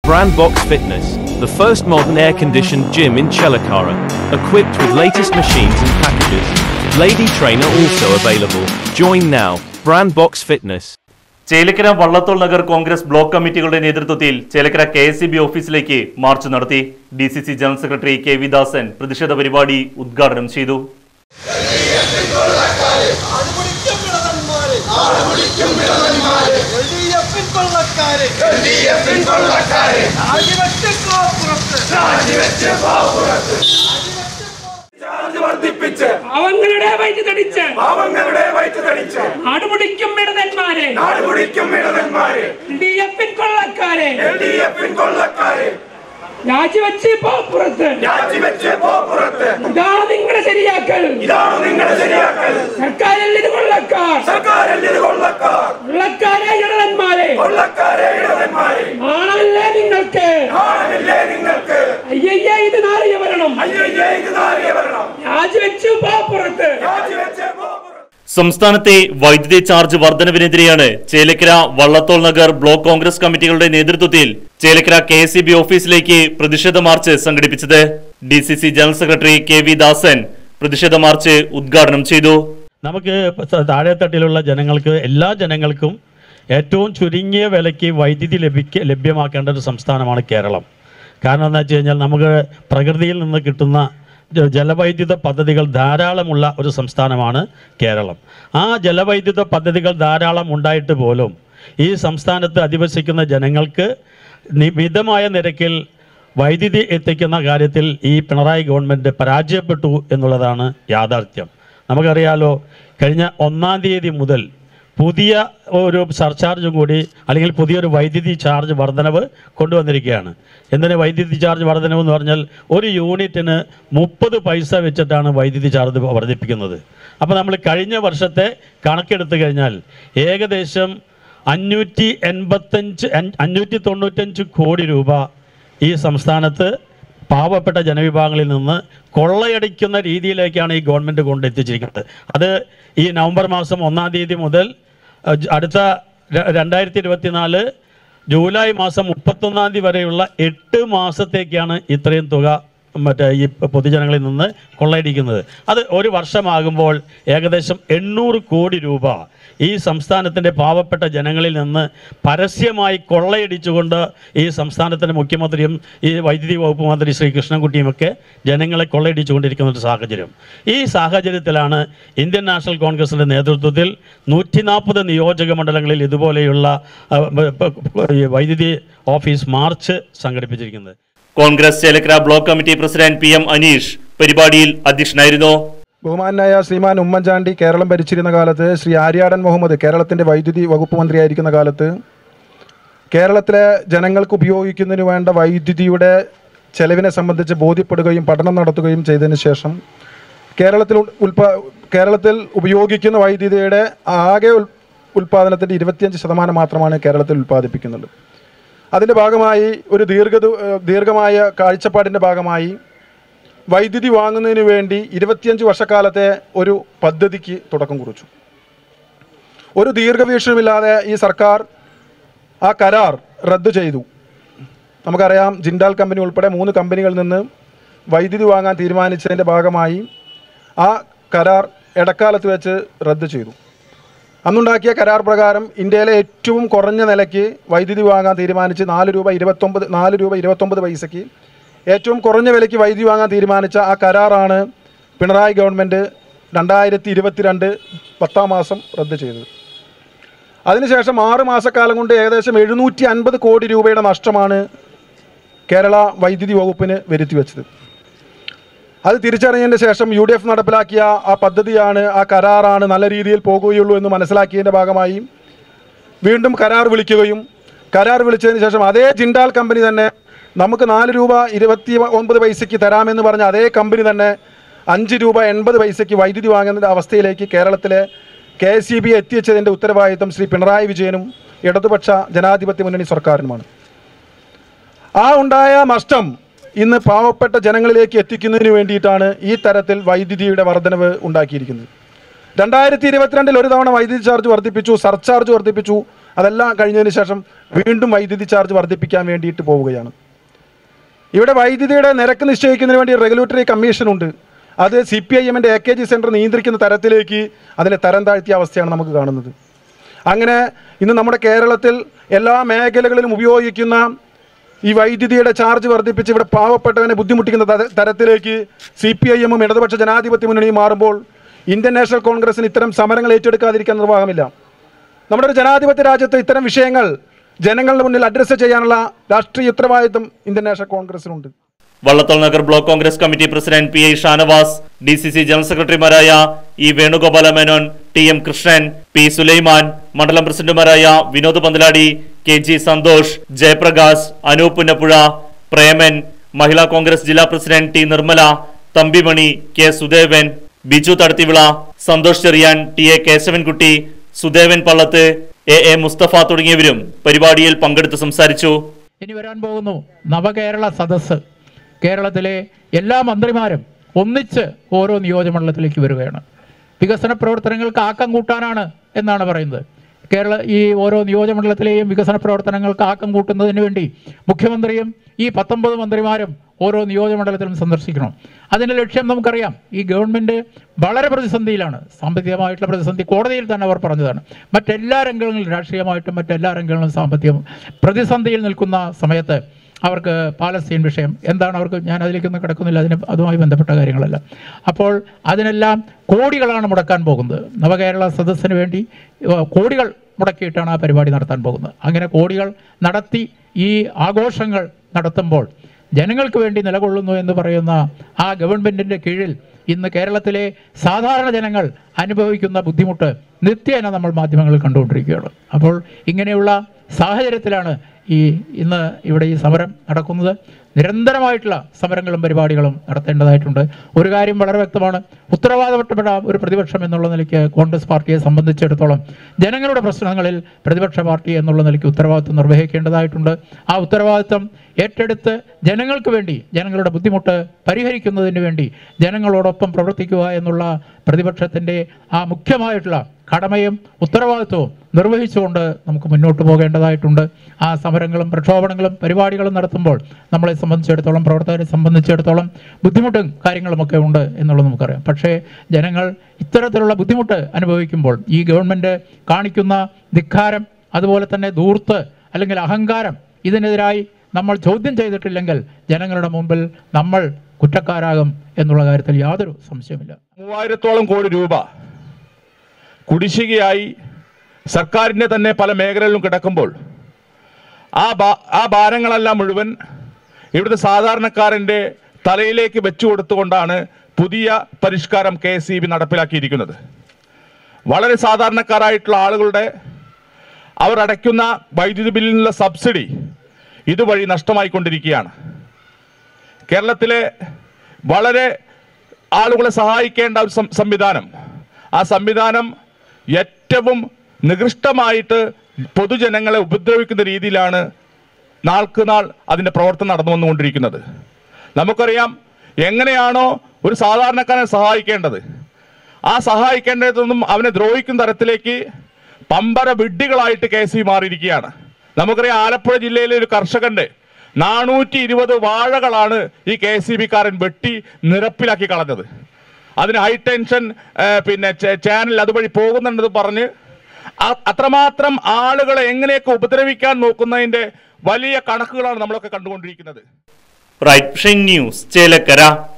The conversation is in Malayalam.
Brandbox Fitness, the first modern air-conditioned gym in Chelakara, equipped with latest machines and packages. Lady trainer also available. Join now. Brandbox Fitness. Chelakkara Vallathol Nagar Congress block കമ്മിറ്റികളുടെ നേതൃത്വത്തിൽ Chelakkara K S C B ഓഫീസിലേക്ക് മാർച്ച് നടത്തി D C C general secretary K V Dasan പ്രതിഷേധ പരിപാടി ഉദ്ഘാടനം ചെയ്തു വർദ്ധിപ്പിച്ച് അവങ്ങളുടെ വൈദ്യുതടിച്ച് പാവങ്ങളുടെ വയറ്റുതടിച്ച് നാടുപിടിക്കും ഇടതന്മാരെ നാടുപിടിക്കും ഇടവന്മാരെ ഡി എഫിൻ കൊള്ളക്കാരെ എൽ ഡി എഫിൻ കൊള്ളക്കാരെ രാജിവെച്ച് പോ പുറത്ത് രാജിവെച്ച് പോ പുറത്ത് ഇതാണ് നിങ്ങളുടെ ശരിയാക്കൽ ഇതാണ് നിങ്ങളുടെ ശരിയാക്കൽ സർക്കാരിൽ ഇത് കൊള്ളക്കാർ സർക്കാരിൽ ഇത് കൊള്ളക്കാർ കൊള്ളക്കാരെ ഇടതന്മാരെ കൊള്ളക്കാരെ ഇടവന്മാരെ ആണല്ലേ നിങ്ങൾക്ക് ആണല്ലേ നിങ്ങൾക്ക് അയ്യയ്യേ ഇത് നാറിയ വരണം അയ്യയ്യേ ഇത് നാരിയ വരണം രാജിവെച്ച് പോ പുറത്ത് രാജിവെച്ച് പോ പുറത്ത് സംസ്ഥാനത്തെ വൈദ്യുതി ചാർജ് വർധനവിനെതിരെയാണ് ചേലക്കര വള്ളത്തോൾ നഗർ ബ്ലോക്ക് കോൺഗ്രസ് കമ്മിറ്റികളുടെ നേതൃത്വത്തിൽ ചേലക്കര കെ എസ് ഓഫീസിലേക്ക് പ്രതിഷേധ മാർച്ച് സംഘടിപ്പിച്ചത് D C C general secretary K V Dasan പ്രതിഷേധ മാർച്ച് ഉദ്ഘാടനം ചെയ്തു നമുക്ക് സ- താഴെത്തട്ടിലുള്ള ജനങ്ങൾക്ക് എല്ലാ ജനങ്ങൾക്കും ഏറ്റവും ചുരുങ്ങിയ വിലയ്ക്ക് വൈദ്യുതി ലഭിക്ക ലഭ്യമാക്കേണ്ട ഒരു സംസ്ഥാനമാണ് കേരളം കാരണം എന്താ വെച്ച് കഴിഞ്ഞാൽ നമുക്ക് പ്രകൃതിയിൽ നിന്ന് കിട്ടുന്ന ജ- ജലവൈദ്യുത പദ്ധതികൾ ധാരാളമുള്ള ഒരു സംസ്ഥാനമാണ് കേരളം ആ ജലവൈദ്യുത പദ്ധതികൾ ധാരാളം ഉണ്ടായിട്ട് പോലും ഈ സംസ്ഥാനത്ത് അധിവസിക്കുന്ന ജനങ്ങൾക്ക് നി- മിതമായ നിരക്കിൽ വൈദ്യുതി എത്തിക്കുന്ന കാര്യത്തിൽ ഈ പിണറായി ഗവൺമെൻറ് പരാജയപ്പെട്ടു എന്നുള്ളതാണ് യാഥാർത്ഥ്യം നമുക്കറിയാലോ കഴിഞ്ഞ ഒന്നാം തീയതി മുതൽ പുതിയ ഒരു സർചാർജും കൂടി അല്ലെങ്കിൽ പുതിയൊരു വൈദ്യുതി ചാർജ് വർധനവ് കൊണ്ടുവന്നിരിക്കുകയാണ് എന്തിന് വൈദ്യുതി ചാർജ് വർധനവ് എന്ന് പറഞ്ഞാൽ ഒരു യൂണിറ്റിന് മുപ്പത് പൈസ വെച്ചിട്ടാണ് വൈദ്യുതി ചാർജ് വർദ്ധിപ്പിക്കുന്നത് അപ്പോൾ നമ്മൾ കഴിഞ്ഞ വർഷത്തെ കണക്കെടുത്തു കഴിഞ്ഞാൽ ഏകദേശം അഞ്ഞൂറ്റി എൺപത്തഞ്ച് അഞ്ഞൂറ്റി തൊണ്ണൂറ്റഞ്ച് കോടി രൂപ ഈ സംസ്ഥാനത്ത് പാവപ്പെട്ട ജനവിഭാഗങ്ങളിൽ നിന്ന് കൊള്ളയടിക്കുന്ന രീതിയിലേക്കാണ് ഈ ഗവൺമെൻറ് കൊണ്ടെത്തിച്ചിരിക്കുന്നത് അത് ഈ നവംബർ മാസം ഒന്നാം തീയതി മുതൽ അഹ് ജ- അടുത്ത ര- രണ്ടായിരത്തി ഇരുപത്തിനാല് ജൂലൈ മാസം മുപ്പത്തൊന്നാം തീയതി വരെയുള്ള എട്ട് മാസത്തേക്കാണ് ഇത്രയും തുക മറ്റേ ഈ പൊതുജനങ്ങളിൽ നിന്ന് കൊള്ളയടിക്കുന്നത് അത് ഒരു വർഷമാകുമ്പോൾ ഏകദേശം എണ്ണൂറ് കോടി രൂപ ഈ സംസ്ഥാനത്തിൻ്റെ പാവപ്പെട്ട ജനങ്ങളിൽ നിന്ന് പരസ്യമായി കൊള്ളയടിച്ചുകൊണ്ട് ഈ സംസ്ഥാനത്തിൻ്റെ മുഖ്യമന്ത്രിയും ഈ വൈദ്യുതി വകുപ്പ് മന്ത്രി ശ്രീ കൃഷ്ണൻകുട്ടിയും ഒക്കെ ജനങ്ങളെ കൊള്ളയടിച്ചുകൊണ്ടിരിക്കുന്ന ഒരു സാഹചര്യം ഈ സാഹചര്യത്തിലാണ് ഇന്ത്യൻ നാഷണൽ കോൺഗ്രസിൻ്റെ നേതൃത്വത്തിൽ നൂറ്റി നാൽപ്പത് നിയോജക മണ്ഡലങ്ങളിൽ ഇതുപോലെയുള്ള ആ, ബ- ബ- ഈ വൈദ്യുതി ഓഫീസ് മാർച്ച് സംഘടിപ്പിച്ചിരിക്കുന്നത് Congress Chelakkara block committee president P M Aneesh പരിപാടിയിൽ അധ്യക്ഷനായിരുന്നു ബഹുമാനായ ശ്രീമാൻ ഉമ്മൻചാണ്ടി കേരളം ഭരിച്ചിരുന്ന കാലത്ത് ശ്രീ ആര്യാടൻ മുഹമ്മദ് കേരളത്തിൻ്റെ വൈദ്യുതി വകുപ്പ് മന്ത്രിയായിരിക്കുന്ന കാലത്ത് കേരളത്തിലെ ജനങ്ങൾക്ക് ഉപയോഗിക്കുന്നതിന് വേണ്ട വൈദ്യുതിയുടെ ചെലവിനെ സംബന്ധിച്ച് ബോധ്യപ്പെടുകയും പഠനം നടത്തുകയും ചെയ്തതിന് ശേഷം കേരളത്തിൽ ഉൽ- ഉൽപാ കേരളത്തിൽ ഉപയോഗിക്കുന്ന വൈദ്യുതിയുടെ ആകെ ഉൽ ഉൽപ്പാദനത്തിൻ്റെ ഇരുപത്തിയഞ്ച് ശതമാനം മാത്രമാണ് കേരളത്തിൽ ഉൽപ്പാദിപ്പിക്കുന്നത് അതിൻ്റെ ഭാഗമായി ഒരു ദീർഘ ദീർഘമായ കാഴ്ചപ്പാടിൻ്റെ ഭാഗമായി വൈദ്യുതി വാങ്ങുന്നതിന് വേണ്ടി ഇരുപത്തിയഞ്ച് വർഷക്കാലത്തെ ഒരു പദ്ധതിക്ക് തുടക്കം കുറിച്ചു ഒരു ദീർഘവീക്ഷണമില്ലാതെ ഈ സർക്കാർ ആ കരാർ റദ്ദു ചെയ്തു നമുക്കറിയാം ജിൻഡാൽ കമ്പനി ഉൾപ്പെടെ മൂന്ന് കമ്പനികളിൽ നിന്ന് വൈദ്യുതി വാങ്ങാൻ തീരുമാനിച്ചതിൻ്റെ ഭാഗമായി ആ കരാർ ഇടക്കാലത്ത് വെച്ച് റദ്ദു ചെയ്തു അന്നുണ്ടാക്കിയ കരാർ പ്രകാരം ഇന്ത്യയിലെ ഏറ്റവും കുറഞ്ഞ നിലയ്ക്ക് വൈദ്യുതി വാങ്ങാൻ തീരുമാനിച്ച് നാല് രൂപ ഇരുപത്തൊമ്പത് നാല് രൂപ ഇരുപത്തൊമ്പത് പൈസയ്ക്ക് ഏറ്റവും കുറഞ്ഞ വിലയ്ക്ക് വൈദ്യുതി വാങ്ങാൻ തീരുമാനിച്ച ആ കരാറാണ് പിണറായി ഗവൺമെൻറ് രണ്ടായിരത്തി ഇരുപത്തിരണ്ട് പത്താം മാസം റദ്ദ് ചെയ്തത് അതിനുശേഷം ആറ് മാസക്കാലം കൊണ്ട് ഏകദേശം എഴുന്നൂറ്റി അൻപത് കോടി രൂപയുടെ നഷ്ടമാണ് കേരള വൈദ്യുതി വകുപ്പിന് വരുത്തി വെച്ചത് അത് തിരിച്ചറിഞ്ഞതിന് ശേഷം യു ഡി എഫ് നടപ്പിലാക്കിയ ആ പദ്ധതിയാണ് ആ കരാറാണ് നല്ല രീതിയിൽ പോകുകയുള്ളൂ എന്ന് മനസ്സിലാക്കിയതിൻ്റെ ഭാഗമായി വീണ്ടും കരാർ വിളിക്കുകയും കരാർ വിളിച്ചതിന് ശേഷം അതേ ജിൻഡാൽ കമ്പനി തന്നെ നമുക്ക് നാല് രൂപ ഇരുപത്തി ഒമ്പത് പൈസയ്ക്ക് തരാമെന്ന് പറഞ്ഞ അതേ കമ്പനി തന്നെ അഞ്ച് രൂപ എൺപത് പൈസയ്ക്ക് വൈദ്യുതി വാങ്ങുന്ന അവസ്ഥയിലേക്ക് കേരളത്തിലെ കെ എസ് സി ബി എത്തിച്ചതിൻ്റെ ഉത്തരവാദിത്തം ശ്രീ പിണറായി വിജയനും ഇടതുപക്ഷ ജനാധിപത്യ മുന്നണി സർക്കാരിനുമാണ് ആ ഉണ്ടായ നഷ്ടം ഇന്ന് പാവപ്പെട്ട ജനങ്ങളിലേക്ക് എത്തിക്കുന്നതിന് വേണ്ടിയിട്ടാണ് ഈ തരത്തിൽ വൈദ്യുതിയുടെ വർധനവ് ഉണ്ടാക്കിയിരിക്കുന്നത് രണ്ടായിരത്തി ഇരുപത്തിരണ്ടിൽ ഒരു തവണ വൈദ്യുതി ചാർജ് വർദ്ധിപ്പിച്ചു സർചാർജ് വർദ്ധിപ്പിച്ചു അതെല്ലാം കഴിഞ്ഞതിന് ശേഷം വീണ്ടും വൈദ്യുതി ചാർജ് വർദ്ധിപ്പിക്കാൻ വേണ്ടിയിട്ട് പോവുകയാണ് ഇവിടെ വൈദ്യുതിയുടെ നിരക്ക് നിശ്ചയിക്കുന്നതിന് വേണ്ടി റെഗുലേറ്ററി കമ്മീഷനുണ്ട് അത് സി പി ഐ എമ്മിൻ്റെ എ കെ ജി സെൻറ്റർ നിയന്ത്രിക്കുന്ന തരത്തിലേക്ക് അതിനെ തരം താഴ്ത്തിയ അവസ്ഥയാണ് നമുക്ക് കാണുന്നത് അങ്ങനെ ഇന്ന് നമ്മുടെ കേരളത്തിൽ എല്ലാ മേഖലകളിലും ഉപയോഗിക്കുന്ന ഈ വൈദ്യുതിയുടെ ചാർജ് വർദ്ധിപ്പിച്ച് ഇവിടെ പാവപ്പെട്ടവനെ ബുദ്ധിമുട്ടിക്കുന്ന തര- തരത്തിലേക്ക് സി പി ഐ എമ്മും ഇടതുപക്ഷ ജനാധിപത്യ മുന്നണിയും മാറുമ്പോൾ ഇന്ത്യൻ നാഷണൽ കോൺഗ്രസിന് ഇത്തരം സമരങ്ങൾ ഏറ്റെടുക്കാതിരിക്കാൻ നിർവാഹമില്ല നമ്മുടെ ഒരു ജനാധിപത്യ രാജ്യത്ത് ഇത്തരം വിഷയങ്ങൾ ജനങ്ങളുടെ മുന്നിൽ അഡ്രസ്സ് ചെയ്യാനുള്ള രാഷ്ട്രീയ ഉത്തരവാദിത്വം ഇന്ത്യൻ നാഷണൽ കോൺഗ്രസിനുണ്ട് Vallathol Nagar block Congress committee president P I Shanavas D C C general സെക്രട്ടറിമാരായ E Venugopala Menon T M Krishnan P Sulaiman മണ്ഡലം പ്രസിഡന്റുമാരായ വിനോദ് പന്തലാടി കെ ജി സന്തോഷ് ജയപ്രകാശ് അനൂപ് പുന്നപ്പുഴ പ്രേമൻ മഹിളാ കോൺഗ്രസ് ജില്ലാ president T Nirmala Thampimani K Sudevan Biju Thadathivila Santhosh Cherian T A Keshavankutty Sudevan Pallath A A Musthafa തുടങ്ങിയവരും പരിപാടിയിൽ പങ്കെടുത്ത് സംസാരിച്ചു ഇനി വരാൻ പോകുന്നു നവകേരള സദസ്സ് കേരളത്തിലെ എല്ലാ മന്ത്രിമാരും ഒന്നിച്ച് ഓരോ നിയോജകമണ്ഡലത്തിലേക്ക് വരികയാണ് വികസന പ്രവർത്തനങ്ങൾക്ക് ആക്കം കൂട്ടാനാണ് എന്നാണ് പറയുന്നത് കേരള ഈ ഓരോ നിയോജകമണ്ഡലത്തിലെയും വികസന പ്രവർത്തനങ്ങൾക്ക് ആക്കം കൂട്ടുന്നതിന് വേണ്ടി മുഖ്യമന്ത്രിയും ഈ പത്തൊമ്പത് മന്ത്രിമാരും ഓരോ നിയോജകമണ്ഡലത്തിലും സന്ദർശിക്കണം അതിൻ്റെ ലക്ഷ്യം നമുക്കറിയാം ഈ ഗവൺമെൻറ് വളരെ പ്രതിസന്ധിയിലാണ് സാമ്പത്തികമായിട്ടുള്ള പ്രതിസന്ധി കോടതിയിൽ തന്നെ അവർ പറഞ്ഞതാണ് മറ്റെല്ലാ രംഗങ്ങളിലും രാഷ്ട്രീയമായിട്ടും മറ്റെല്ലാ രംഗങ്ങളിലും സാമ്പത്തികം പ്രതിസന്ധിയിൽ നിൽക്കുന്ന സമയത്ത് അവർക്ക് പാലസ്തീൻ വിഷയം എന്താണ് അവർക്ക് ഞാൻ അതിലേക്കൊന്നും കിടക്കുന്നില്ല അതിന് അതുമായി ബന്ധപ്പെട്ട കാര്യങ്ങളല്ല അപ്പോൾ അതിനെല്ലാം കോടികളാണ് മുടക്കാൻ പോകുന്നത് നവകേരള സദസ്സിന് വേണ്ടി ഏഹ്, കോടികൾ മുടക്കിയിട്ടാണ് ആ പരിപാടി നടത്താൻ പോകുന്നത് അങ്ങനെ കോടികൾ നടത്തി ഈ ആഘോഷങ്ങൾ നടത്തുമ്പോൾ ജനങ്ങൾക്ക് വേണ്ടി നിലകൊള്ളുന്നു എന്ന് പറയുന്ന ആ ഗവൺമെൻറ്റിൻ്റെ കീഴിൽ ഇന്ന് കേരളത്തിലെ സാധാരണ ജനങ്ങൾ അനുഭവിക്കുന്ന ബുദ്ധിമുട്ട് നിത്യേന നമ്മൾ മാധ്യമങ്ങളിൽ കണ്ടുകൊണ്ടിരിക്കുകയാണ് അപ്പോൾ ഇങ്ങനെയുള്ള സാഹചര്യത്തിലാണ് ഈ ഇന്ന് ഇവിടെ ഈ സമരം നടക്കുന്നത് നിരന്തരമായിട്ടുള്ള സമരങ്ങളും പരിപാടികളും നടത്തേണ്ടതായിട്ടുണ്ട് ഒരു കാര്യം വളരെ വ്യക്തമാണ് ഉത്തരവാദപ്പെട്ട ഒരു പ്രതിപക്ഷം എന്നുള്ള നിലയ്ക്ക് കോൺഗ്രസ് പാർട്ടിയെ സംബന്ധിച്ചിടത്തോളം ജനങ്ങളുടെ പ്രശ്നങ്ങളിൽ പ്രതിപക്ഷ പാർട്ടി എന്നുള്ള നിലയ്ക്ക് ഉത്തരവാദിത്വം നിർവഹിക്കേണ്ടതായിട്ടുണ്ട് ആ ഉത്തരവാദിത്വം ഏറ്റെടുത്ത് ജനങ്ങൾക്ക് വേണ്ടി ജനങ്ങളുടെ ബുദ്ധിമുട്ട് പരിഹരിക്കുന്നതിന് വേണ്ടി ജനങ്ങളോടൊപ്പം പ്രവർത്തിക്കുക എന്നുള്ള പ്രതിപക്ഷത്തിൻ്റെ ആ മുഖ്യമായിട്ടുള്ള കടമയും ഉത്തരവാദിത്വവും നിർവഹിച്ചുകൊണ്ട് നമുക്ക് മുന്നോട്ട് പോകേണ്ടതായിട്ടുണ്ട് ആ സമരങ്ങളും പ്രക്ഷോഭണങ്ങളും പരിപാടികളും നടത്തുമ്പോൾ നമ്മളെ സംബന്ധിച്ചിടത്തോളം പ്രവർത്തകരെ സംബന്ധിച്ചിടത്തോളം ബുദ്ധിമുട്ടും കാര്യങ്ങളുമൊക്കെ ഉണ്ട് എന്നുള്ളത് നമുക്കറിയാം പക്ഷേ ജനങ്ങൾ ഇത്തരത്തിലുള്ള ബുദ്ധിമുട്ട് അനുഭവിക്കുമ്പോൾ ഈ ഗവൺമെൻറ് കാണിക്കുന്ന ധിക്കാരം അതുപോലെ തന്നെ ധൂർത്ത് അല്ലെങ്കിൽ അഹങ്കാരം ഇതിനെതിരായി നമ്മൾ ചോദ്യം ചെയ്തിട്ടില്ലെങ്കിൽ ജനങ്ങളുടെ മുമ്പിൽ നമ്മൾ കുറ്റക്കാരാകും എന്നുള്ള കാര്യത്തിൽ യാതൊരു സംശയമില്ല മൂവായിരത്തോളം കോടി രൂപ കുടിശ്ശികയായി സർക്കാരിൻ്റെ തന്നെ പല മേഖലകളിലും കിടക്കുമ്പോൾ ആ ഭാ ആ ഭാരങ്ങളെല്ലാം മുഴുവൻ ഇവിടുത്തെ സാധാരണക്കാരൻ്റെ തലയിലേക്ക് വെച്ചു കൊടുത്തുകൊണ്ടാണ് പുതിയ പരിഷ്കാരം കെ എസ് ഇ ബി നടപ്പിലാക്കിയിരിക്കുന്നത് വളരെ സാധാരണക്കാരായിട്ടുള്ള ആളുകളുടെ അവർ അടയ്ക്കുന്ന വൈദ്യുതി ബില്ലിൽ നിന്നുള്ള സബ്സിഡി ഇതുവഴി നഷ്ടമായിക്കൊണ്ടിരിക്കുകയാണ് കേരളത്തിലെ വളരെ ആളുകളെ സഹായിക്കേണ്ട ഒരു സം- സംവിധാനം ആ സംവിധാനം ഏറ്റവും നികൃഷ്ടമായിട്ട് പൊതുജനങ്ങളെ ഉപദ്രവിക്കുന്ന രീതിയിലാണ് നാൾക്ക് നാൾ അതിൻ്റെ പ്രവർത്തനം നടന്നു വന്നുകൊണ്ടിരിക്കുന്നത് നമുക്കറിയാം എങ്ങനെയാണോ ഒരു സാധാരണക്കാരനെ സഹായിക്കേണ്ടത് ആ സഹായിക്കേണ്ടതൊന്നും അവനെ ദ്രോഹിക്കുന്ന തരത്തിലേക്ക് പമ്പര വിഡ്ഢികളായിട്ട് കെ സി മാറിയിരിക്കുകയാണ് നമുക്കറിയാം ആലപ്പുഴ ജില്ലയിലെ ഒരു കർഷകന്റെ നാനൂറ്റി ഇരുപത് വാഴകളാണ് ഈ കെ സി ബിക്കാരൻ വെട്ടി നിരപ്പിലാക്കി കളഞ്ഞത് അതിന് ഹൈ ടെൻഷൻ ഏഹ്, പിന്നെ ചെ- ചാനൽ അതുവഴി പോകുന്നുണ്ടെന്ന് പറഞ്ഞ് അ- അത്രമാത്രം ആളുകളെ എങ്ങനെയൊക്കെ ഉപദ്രവിക്കാൻ നോക്കുന്നതിന്റെ വലിയ കണക്കുകളാണ് നമ്മളൊക്കെ കണ്ടുകൊണ്ടിരിക്കുന്നത് റൈറ്റ് ന്യൂസ് ചേലക്കര